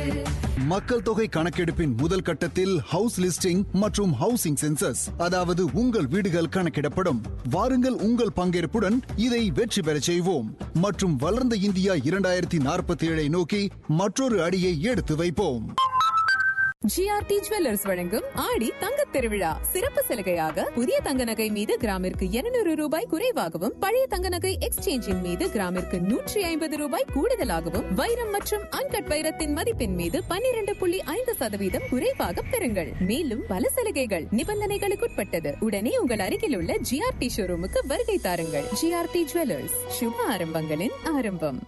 மக்கள் தொகை கணக்கெடுப்பின் முதல் கட்டத்தில் ஹவுஸ் லிஸ்டிங் மற்றும் ஹவுசிங் சென்சஸ் அதாவது உங்கள் வீடுகள் கணக்கிடப்படும் வாருங்கள் உங்கள் பங்கேற்புடன் இதை வெற்றி பெறச் செய்வோம் மற்றும் வளர்ந்த இந்தியா இரண்டாயிரத்தி நாற்பத்தி ஏழை நோக்கி மற்றொரு அடியை எடுத்து வைப்போம் ஜிஆர்டி ஜுவல்லர்ஸ் வழங்கும் ஆடி தங்க திருவிழா சிறப்பு சலுகையாக புதிய தங்க நகை மீது கிராமிற்கு 200 ரூபாய் குறைவாகவும் பழைய தங்க நகை எக்ஸ்சேஞ்சின் மீது கிராமிற்கு நூற்றி ஐம்பது ரூபாய் கூடுதலாகவும் வைரம் மற்றும் அன்கட் வைரத்தின் மதிப்பின் மீது 12.5% புள்ளி ஐந்து சதவீதம் குறைவாக பெறுங்கள் மேலும் பல சலுகைகள் நிபந்தனைகளுக்குட்பட்டது உடனே உங்கள் அருகில் உள்ள ஜிஆர்டி ஷோரூமுக்கு வருகை தாருங்கள் ஜிஆர்டி ஜுவல்லர்ஸ் சுப ஆரம்பங்களின் ஆரம்பம்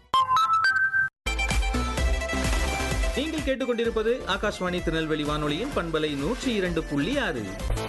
நீங்கள் கேட்டுக்கொண்டிருப்பது ஆகாஷ்வாணி திருநெல்வேலி வானொலியின் பண்பலை நூற்றி இரண்டு புள்ளி ஆறு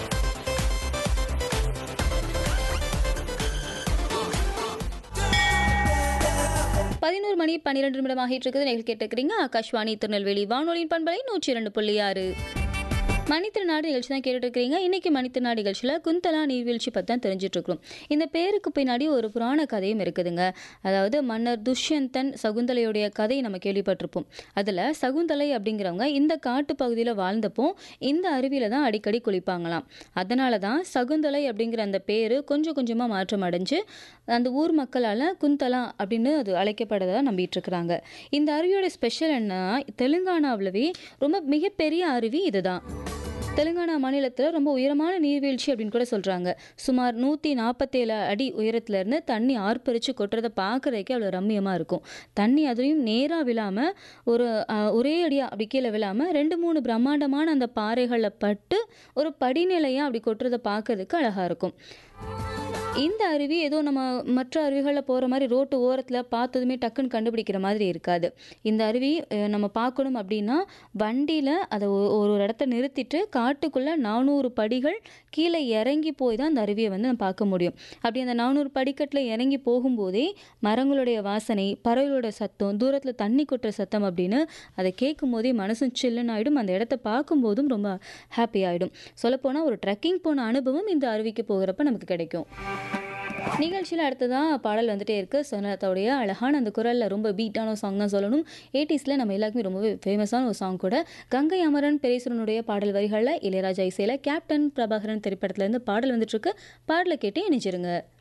பதினோரு மணி பன்னிரெண்டு நிமிடம் ஆகிட்டு இருக்குது நீங்கள் கேட்டுக்கிறீங்க ஆகாஷ்வாணி திருநெல்வேலி வானொலியின் பண்பலை நூற்றி இரண்டு புள்ளி ஆறு மணித்திருநாடு நிகழ்ச்சி தான் கேட்டுட்டு இருக்கிறீங்க இன்னைக்கு மணித்திருநாடு நிகழ்ச்சியில் குந்தலா நீர்வீழ்ச்சி பற்றி தான் தெரிஞ்சுட்டு இருக்கிறோம் இந்த பேருக்கு பின்னாடி ஒரு புராண கதையும் இருக்குதுங்க அதாவது மன்னர் துஷ்யந்தன் சகுந்தலையுடைய கதை நம்ம கேள்விப்பட்டிருப்போம் அதில் சகுந்தலை அப்படிங்கிறவங்க இந்த காட்டு பகுதியில் வாழ்ந்தப்போ இந்த அருவியில் தான் அடிக்கடி குளிப்பாங்களாம் அதனால தான் சகுந்தலை அப்படிங்கிற அந்த பேர் கொஞ்சம் கொஞ்சமாக மாற்றம் அடைஞ்சு அந்த ஊர் மக்களால் குந்தலா அப்படின்னு அது அழைக்கப்படுறதா நம்பிட்டு இருக்கிறாங்க இந்த அருவியோட ஸ்பெஷல் என்ன தெலுங்கானாவிலவே ரொம்ப மிகப்பெரிய அருவி இதுதான் தெலுங்கானா மாநிலத்தில் ரொம்ப உயரமான நீர்வீழ்ச்சி அப்படின்னு கூட சொல்கிறாங்க சுமார் நூற்றி நாற்பத்தேழு அடி உயரத்துலேருந்து தண்ணி ஆர்ப்பரித்து கொட்டுறதை பார்க்குறதுக்கே அவ்வளோ ரம்மியமாக இருக்கும் தண்ணி அதுலேயும் நேராக விழாமல் ஒரு அஹ், ஒரே அடியாக அப்படி கீழே விழாமல் ரெண்டு மூணு பிரம்மாண்டமான அந்த பாறைகளில் பட்டு ஒரு படிநிலையாக அப்படி கொட்டுறதை பார்க்கறதுக்கு அழகாக இருக்கும் இந்த அருவி ஏதோ நம்ம மற்ற அருவிகளில் போகிற மாதிரி ரோட்டு ஓரத்தில் பார்த்ததுமே டக்குன்னு கண்டுபிடிக்கிற மாதிரி இருக்காது இந்த அருவி அஹ், நம்ம பார்க்கணும் அப்படின்னா வண்டியில் அதை ஒ- ஒரு ஒரு இடத்த நிறுத்திட்டு காட்டுக்குள்ளே நானூறு படிகள் கீழே இறங்கி போய் தான் அந்த அருவியை வந்து நம்ம பார்க்க முடியும் அப்படி அந்த நானூறு படிக்கட்டில் இறங்கி போகும்போதே மரங்களுடைய வாசனை பறவைகளோட சத்தம் தூரத்தில் தண்ணி கொட்டுற சத்தம் அப்படின்னு அதை கேட்கும் போதே மனசும் சில்லுன்னு ஆகிடும் அந்த இடத்த பார்க்கும்போதும் ரொம்ப ஹாப்பி ஆகிடும் சொல்லப்போனால் ஒரு ட்ரெக்கிங் போன அனுபவம் இந்த அருவிக்கு போகிறப்ப நமக்கு கிடைக்கும் நிகழ்ச்சியில் அடுத்ததாக பாடல் வந்துட்டே இருக்கு சொன்னதோடைய அழகான அந்த குரலில் ரொம்ப பீட்டான சாங் தான் சொல்லணும் எயிட்டிஸில் நம்ம எல்லாருக்குமே ரொம்பவே ஃபேமஸான ஒரு சாங் கூட கங்கை அமரன் பெரேஸ்வரனுடைய பாடல் வரிகளில் இளையராஜா இசையில் கேப்டன் பிரபாகரன் திரைப்படத்துலேருந்து பாடல் வந்துட்டு இருக்கு பாடலை கேட்டு இணைச்சிருங்க